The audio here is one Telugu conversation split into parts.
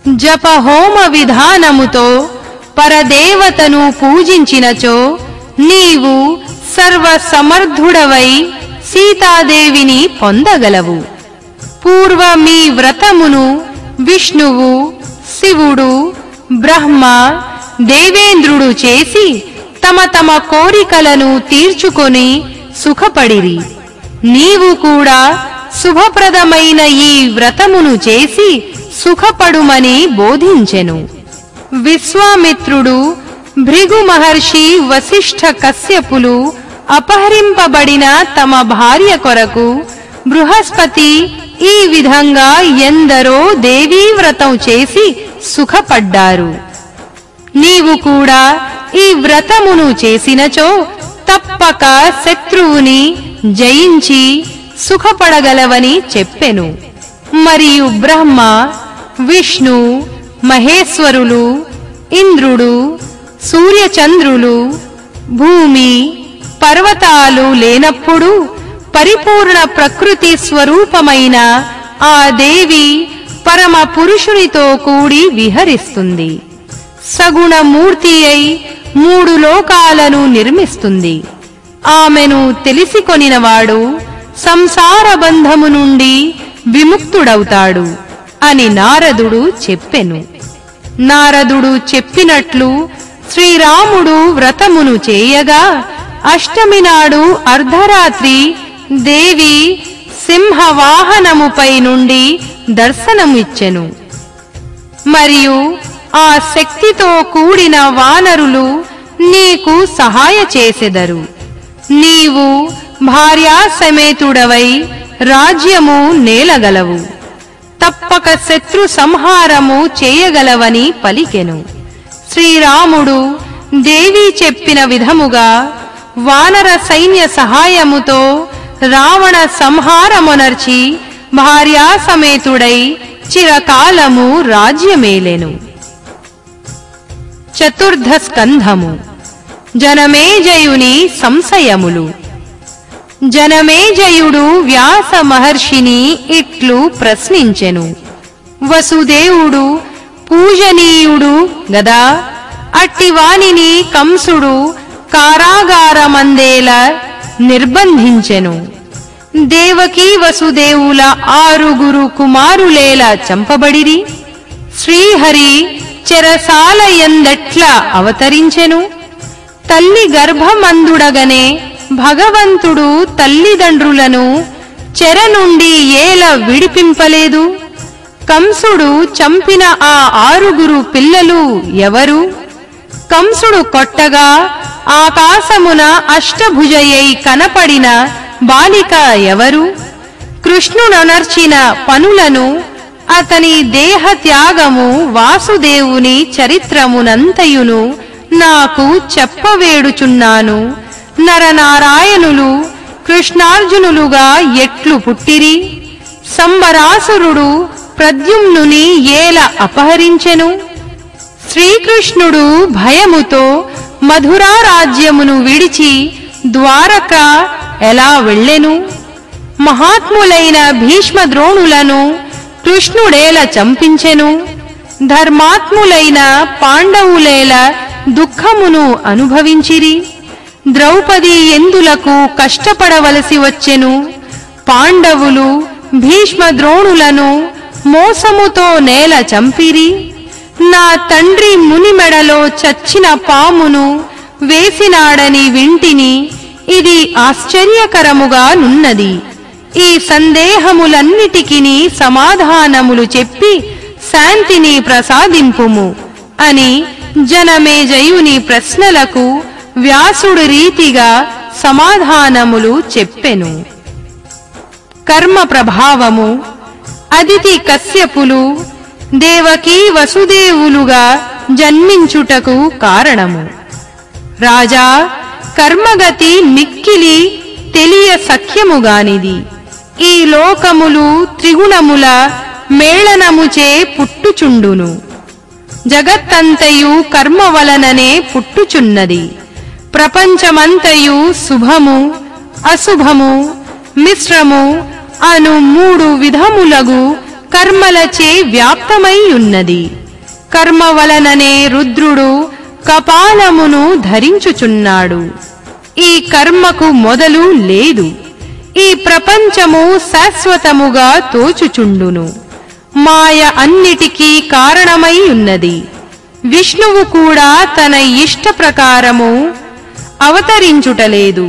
జప హోమ విధానముతో పరదేవతను పూజించినచో నీవు సర్వ సమర్థుడవై సీతాదేవిని పొందగలవు పూర్వమీ వ్రతమును విష్ణువు శివుడు బ్రహ్మ దేవేంద్రుడు చేసి తమ తమ కోరికలను తీర్చుకొని సుఖపడిరి నీవు కూడా శుభప్రదమైన ఈ వ్రతమును చేసి సుఖపడుమని బోధించెను విశ్వామిత్రుడు భృగు మహర్షి వశిష్ఠ కశ్యపులు అపహరింపబడిన తమ భార్య కొరకు బృహస్పతి ఈ విధంగా ఎందరో దేవీ వ్రతం చేసి సుఖపడ్డారు నీవు కూడా ఈ వ్రతమును చేసినచో తప్పక శత్రువుని జయించి సుఖపడగలవని చెప్పెను మరియు బ్రహ్మ విష్ణు మహేశ్వరులు ఇంద్రుడు సూర్యచంద్రులు భూమి పర్వతాలు లేనప్పుడు పరిపూర్ణ ప్రకృతి స్వరూపమైన ఆ దేవి పరమ పురుషునితో కూడి విహరిస్తుంది సగుణ మూర్తి అయి మూడు లోకాలను నిర్మిస్తుంది ఆమెను తెలిసికొనినవాడు సంసార బంధము నుండి విముక్తుడవుతాడు అని నారదుడు చెప్పెను నారదుడు చెప్పినట్లు శ్రీరాముడు వ్రతమును చేయగా అష్టమి నాడు అర్ధరాత్రి దేవి సింహవాహనముపై నుండి దర్శనమిచ్చెను మరియు ఆ శక్తితో కూడిన వానరులు నీకు సహాయ చేసెదరు నీవు భార్యా సమేతుడవై రాజ్యము నేలగలవు తప్పక శత్రు సంహారము చేయగలవని పలికెను శ్రీరాముడు దేవి చెప్పిన విధముగా వానర సైన్య సహాయముతో రావణ సంహారమునర్చి భార్యా సమేతుడై చిరకాలము రాజ్యమేలెను చతుర్థ స్కంధము జనమేజయుని సంశయములు జనమేజయుడు వ్యాస మహర్షిని ఇట్లు ప్రశ్నించెను వసుదేవుడు పూజనీయుడు గదా అట్టివానిని కంసుడు కారాగారమందేల నిర్బంధించెను దేవకీ వసుదేవుల ఆరుగురు కుమారులేలా చంపబడిరి శ్రీహరి చెరసాలయందెట్ల అవతరించెను తల్లి గర్భమందుడగనే భగవంతుడు తల్లిదండ్రులను చెర నుండి ఏల విడిపింపలేదు కంసుడు చంపిన ఆ ఆరుగురు పిల్లలు ఎవరు కంసుడు కొట్టగా ఆకాశమున అష్టభుజయై కనపడిన బాలిక ఎవరు కృష్ణుననర్చిన పనులను అతని దేహ త్యాగము వాసుదేవుని చరిత్రమునంతయును నాకు చెప్పవేడుచున్నాను నరనారాయణులు కృష్ణార్జునులుగా ఎట్లు పుట్టిరి సంబరాసురుడు ప్రద్యుమ్నుని ఏల అపహరించెను శ్రీకృష్ణుడు భయముతో మధురా రాజ్యమును విడిచి ద్వారక ఎలా వెళ్ళెను మహాత్ములైన భీష్మ ద్రోణులను కృష్ణుడేల చంపించెను ధర్మాత్ములైన పాండవులేల దుఃఖమును అనుభవించిరి ద్రౌపది ఎందులకు కష్టపడవలసి వచ్చెను పాండవులు భీష్మ ద్రోణులను మోసముతో నేల చంపిరి నా తండ్రి మునిమెడలో చచ్చిన పామును వేసినాడని వింటిని ఇది ఆశ్చర్యకరముగా నున్నది ఈ సందేహములన్నిటికిని సమాధానములు చెప్పి శాంతిని ప్రసాదింపుము అని జనమేజయుని ప్రశ్నలకు వ్యాసుడు రీతిగా సమాధానములు చెప్పెను కర్మ ప్రభావము అదితి కశ్యపులు దేవకీ వసుదేవులుగా జన్మించుటకు కారణము రాజా కర్మగతి మిక్కిలి తెలియ సఖ్యముగానిది ఈ లోకములు త్రిగుణముల మేళనముచే పుట్టుచుండును జగత్తంతయు కర్మ వలననే పుట్టుచున్నది ప్రపంచమంతయు శుభము అశుభము మిశ్రము అను మూడు విధములగు కర్మలచే వ్యాప్తమై ఉన్నది కర్మ వలననే రుద్రుడు కపాలమును ధరించుచున్నాడు ఈ కర్మకు మొదలు లేదు ఈ ప్రపంచము శాశ్వతముగా తోచుచుండును మాయ అన్నిటికీ కారణమై ఉన్నది విష్ణువు కూడా తన ఇష్ట ప్రకారము అవతరించుటలేదు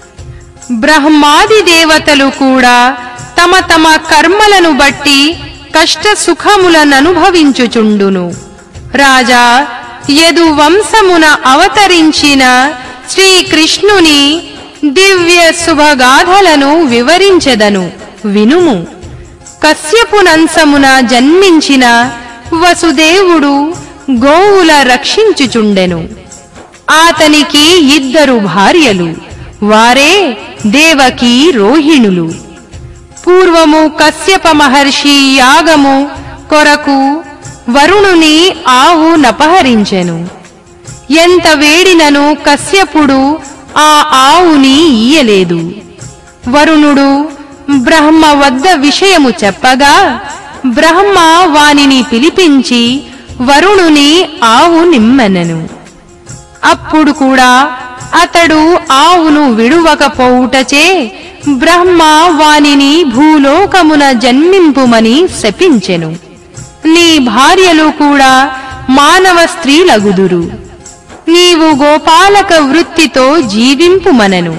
బ్రహ్మాది దేవతలు కూడా తమ తమ కర్మలను బట్టి కష్ట సుఖములననుభవించుచుండును రాజా యదు వంశమున అవతరించిన శ్రీకృష్ణుని దివ్య శుభగాథలను వివరించెదను వినుము కశ్యపునంశమున జన్మించిన వసుదేవుడు గోవుల రక్షించుచుండెను ఆతనికి ఇద్దరు భార్యలు వారే దేవకి రోహిణులు పూర్వము కశ్యప మహర్షి యాగము కొరకు వరుణుని ఆవు నపహరించెను ఎంత వేడినను కశ్యపుడు ఆ ఆవుని ఈయలేదు వరుణుడు బ్రహ్మ వద్ద విషయము చెప్పగా బ్రహ్మ వానిని పిలిపించి వరుణుని ఆవు నిమ్మెనను అప్పుడు కూడా అతడు ఆవును విడువకపోవుటచే బ్రహ్మ వానిని భూలోకమున జన్మింపుమని శపించెను నీ భార్యలు కూడా మానవ స్త్రీలగుదురు నీవు గోపాలక వృత్తితో జీవింపుమనను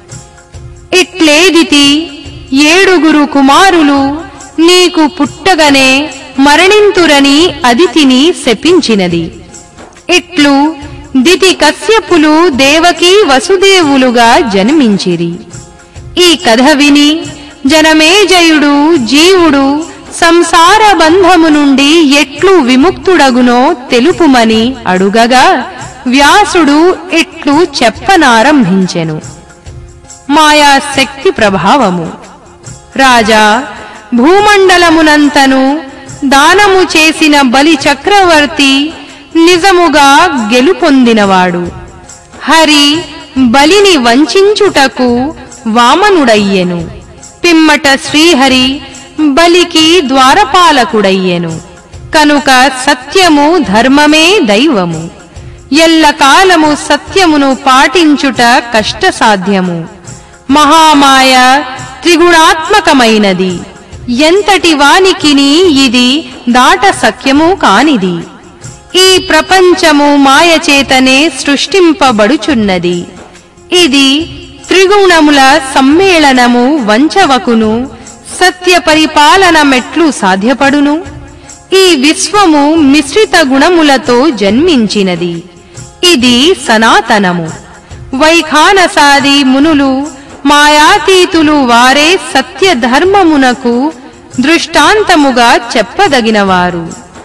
ఇట్లేదితి ఏడుగురు కుమారులు నీకు పుట్టగనే మరణింతురని అదితిని శపించినది ఇట్లు దితి కశ్యపులు దేవకీ వసుదేవులుగా జన్మించిరి ఈ కథ విని జనమేజయుడు జీవుడు సంసార బంధము నుండి ఎట్లు విముక్తుడగునో తెలుపుమని అడుగగా వ్యాసుడు ఇట్లు చెప్పనారంభించెను మాయా శక్తి ప్రభావము రాజా భూమండలమునంతను దానము చేసిన బలి చక్రవర్తి నిజముగా గెలుపొందినవాడు హరి బలిని వంచించుటకు వామనుడయ్యెను పిమ్మట శ్రీహరి బలికి ద్వారపాలకుడయ్యెను కనుక సత్యము ధర్మమే దైవము ఎల్లకాలము సత్యమును పాటించుట కష్టసాధ్యము మహామాయ త్రిగుణాత్మకమైనది ఎంతటి వానికిని ఇది దాట సఖ్యము కానిది ఈ ప్రపంచము మాయచేతనే సృష్టింపబడుచున్నది ఇది త్రిగుణముల సమ్మేళనము వంచవకును సత్య పరిపాలన మెట్లు సాధ్యపడును ఈ విశ్వము మిశ్రిత గుణములతో జన్మించినది ఇది సనాతనము వైఖానసాది మునులు మాయాతీతులు వారే సత్య ధర్మమునకు దృష్టాంతముగా చెప్పదగినవారు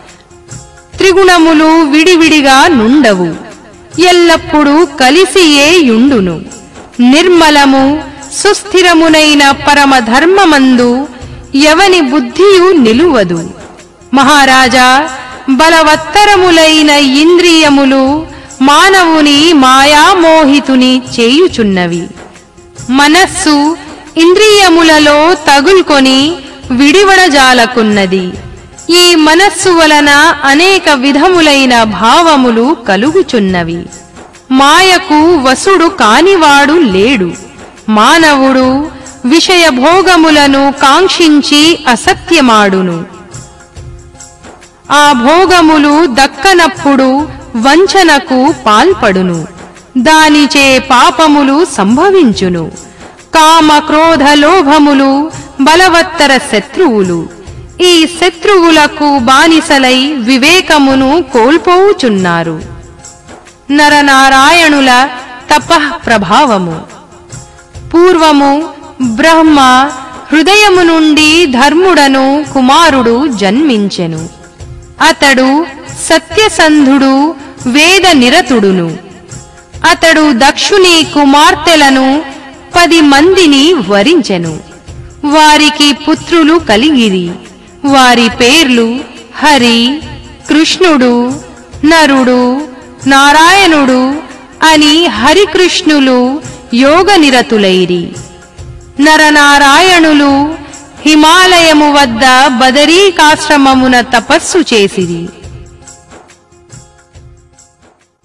త్రిగుణములు విడివిడిగా నుండవు ఎల్లప్పుడూ కలిసియే యుండును నిర్మలము సుస్థిరమునైన పరమధర్మమందు ఎవని బుద్ధియు నిలువదు మహారాజా బలవత్తరములైన ఇంద్రియములు మానవుని మాయామోహితుని చేయుచున్నవి మనస్సు ఇంద్రియములలో తగుల్కొని విడివడజాలకున్నది ఈ మనస్సు వలన అనేక విధములైన భావములు కలుగుచున్నవి మాయకు వసుడు కానివాడు లేడు మానవుడు విషయ భోగములను కాంక్షించి అసత్యమాడును ఆ భోగములు దక్కనప్పుడు వంచనకు పాల్పడును దానిచే పాపములు సంభవించును కామ క్రోధ లోభములు బలవత్తర శత్రువులు ఈ శత్రువులకు బానిసలై వివేకమును కోల్పోవుచున్నారు నరనారాయణుల తపః ప్రభావము పూర్వము బ్రహ్మ హృదయము నుండి ధర్ముడను కుమారుడు జన్మించెను అతడు సత్యసంధుడు వేద నిరతుడును అతడు దక్షుని కుమార్తెలను పది మందిని వరించెను వారికి పుత్రులు కలిగిరి వారి పేర్లు హరి కృష్ణుడు నరుడు నారాయణుడు అని హరికృష్ణులు యోగనిరతులైరి నరనారాయణులు హిమాలయము వద్ద బదరీకాశ్రమమున తపస్సు చేసిరి